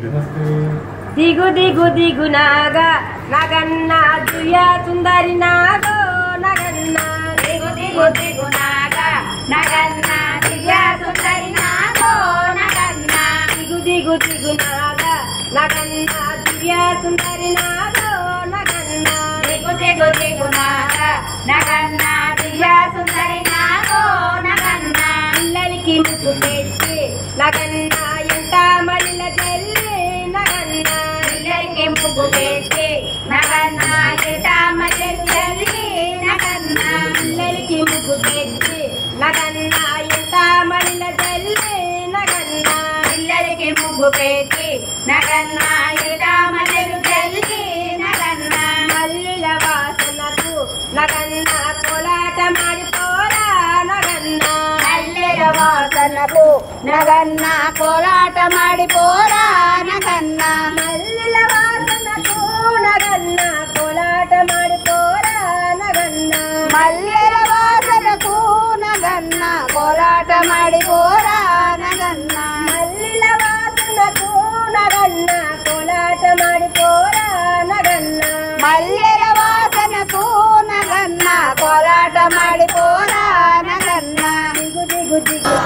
దిగు దిగు దిగు నాగా నగన్న దుయ్య సుందరి నాగో నగన్న దిగు దిగు దిగు నాగా నగన్న దుయ్య సుందరి నాగో నగన్న దిగు దిగు దిగు నాగా నగన్న దివ్య సుందరి నాగో నగన్న దిగు దిగు దిగు నాగా నగన్న దివ్య సుందరి నాగో నగన్న పిల్లలకి ముక్కు పెట్టి నగన్న ఎంత మళ్ళ చెల్లి నగన్న పిల్లలకి ముగ్గు పెట్టి నగన్న ఎంత మళ్ళ చెల్లి నగన్న పిల్లలకి ముగ్గు పెట్టి నగన్న ఎంత మళ్ళ చెల్లి నగన్న పిల్లలకి ముగ్గు పెట్టి నగన్న ఎంత మళ్ళ చెల్లి నగన్న మల్లెల వాసనకు నగన్న కోలాట మాడిపోరా నగన్న మల్లెల వాసనకు నగన్న కోలాట మాడిపోరా నగన్న మల్లెల వాసనకు నగన్న కోలాట మాడిపోరా నగన్న మల్లెల వాసనకు నగన్న కోలాట మాడిపోరా నగన్న మల్లెల వాసనకు నగన్న కోలాట మాడిపోరా నగన్న మల్లెల వాసనకు నగన్న కోలాట మాడిపోరా నగన్న దిగు దిగు దిగు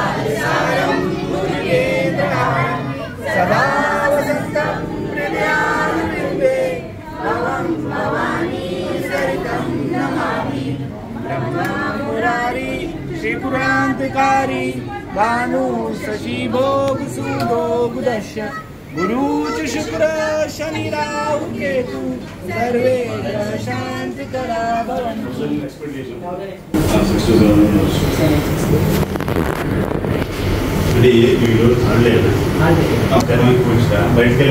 మురారి శ్రీపురాంతకారి భాను శశి భోగు సుభోగు దశ గురు చ శుక్ర శని రాహు కేతు సర్వే గ్రహ శాంతి కరా భవంతు అంటే వీళ్ళు అనలేదు చదివి కూర్చుంటా బయటికి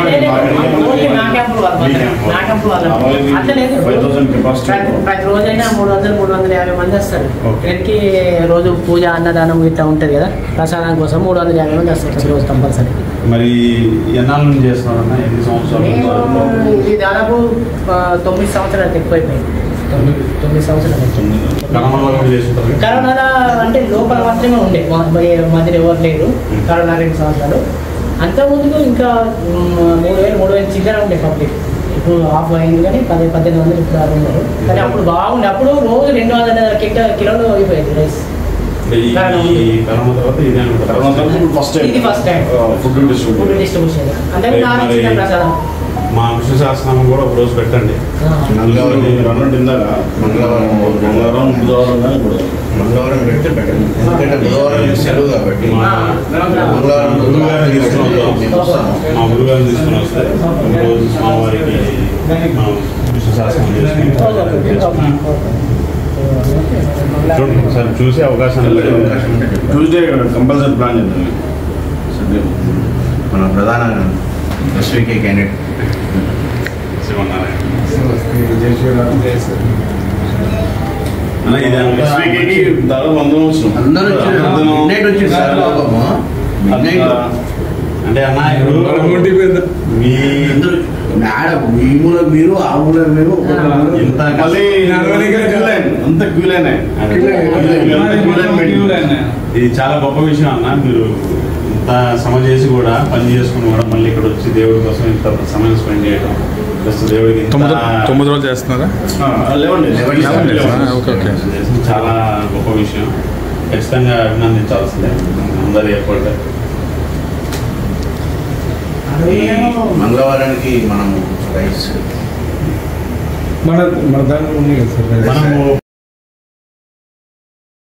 ఫైవ్ థౌసండ్ కెపాసిటీ ప్రతి రోజైనా మూడు వందలు మూడు వందల యాభై మంది వస్తారు Okay. ఇక్కడికి రోజు పూజ అన్నదానం ఇట్లా ఉంటుంది కదా ప్రసాదం కోసం మూడు వందల యాభై మంది వస్తారు ప్రతి రోజు కంపల్సరీ మరి ఎన్నాళ్ళ నుంచి చేస్తున్నారన్న ఎన్ని సంవత్సరాలు మేము ఇది దాదాపు ఆ, తొమ్మిది సంవత్సరాలు ఎక్కువైపోయింది తొమ్మిది తొమ్మిది సంవత్సరాలు అయిపోయింది. కరోనాలో కూడా చేస్తుంటారు కరోనా అంటే లోపల మాత్రమే ఉండే మా- మరి మధ్యలో ఎవరు లేరు కరోనా రెండు సంవత్సరాలు అంత ముందుకు ఇంకా మ్, మూడు వేలు మూడు వేలు చిల్లర ఉండే పబ్లిక్ ఇప్పుడు ఆఫ్ అయింది కానీ పది పద్దెనిమిది వందలు ఇప్పుడు ఆరు ఉన్నారు కానీ అప్పుడు బాగుండే అప్పుడు రోజు రెండు వందల కిలో కిలోలు అయిపోయేది రైస్ అంటే ఈ ఈ కరోనా తర్వాత ఇదే కరోనా తర్వాత ఫస్ట్ టైం ఇది first time food food distribute distribution అంటే మరి నాకు చిన్న ప్రసాదం మా విష్ణు సహస్రనామం కూడా ఒక రోజు పెట్టండి ఆ. మంగళవారం మీరు అన్నట్టు ఇందాక మంగళవారం మంగళవారం బుధవారం కానీ ఇప్పుడు మంగళవారం పెడితే బెటర్ ఎందుకంటే బుధవారం సెలవు కాబట్టి మా మంగళవారం గురువుగారిని తీసుకుని మేము వస్తాము మా గురుగారిని తీసుకుని వస్తే రోజు స్వామివారికి మా విష్ణు సహస్రనామం చేసుకుని చూడండి ఒకసారి చూసే అవకాశం లేదు అవకాశం ఉంటే చెప్పండి. ట్యూస్డే కంపల్సరీ ప్లాన్ చేద్దాం సండే మన ప్రధాన ఎస్వికే క్యాండిడేట్ శివనారాయణ అన్న, ఇది అంతా ఎస్వీకేకి దాదాపు అందరం వచ్చినాం అందరూ వచ్చారు. అందరం midnight వచ్చింది సార్ పాపము. midnight లో. అంటే అన్న ఇప్పుడు మీ అందరూ మేడ ఈ మూల మీరు ఆ మూల మీరు ఒక మూల ఇంత మళ్ళీ క్యూ లైన్ అంత క్యూ లైన్ ఇది చాలా గొప్ప విషయం అన్న మీరు ఇంత శ్రమ చేసి కూడా పని చేసుకుని కూడా మళ్ళీ ఇక్కడ వచ్చి దేవుడి కోసం ఇంత సమయం స్పెండ్ చేయడం ప్లస్ దేవుడికి ఇంత- తొమ్మిది తొమ్మిది రోజులు చేస్తున్నారా లేవండి Eleven days. ఆ, ఓకే ఓకే చేసింది చాలా గొప్ప విషయం ఖచ్చితంగా అభినందించాల్సిందే అందరి ఎఫర్ట్ ఈ మంగళవారానికి మనం రైస్ మన మన దాంట్లో ఉంది కదా సార్ మనము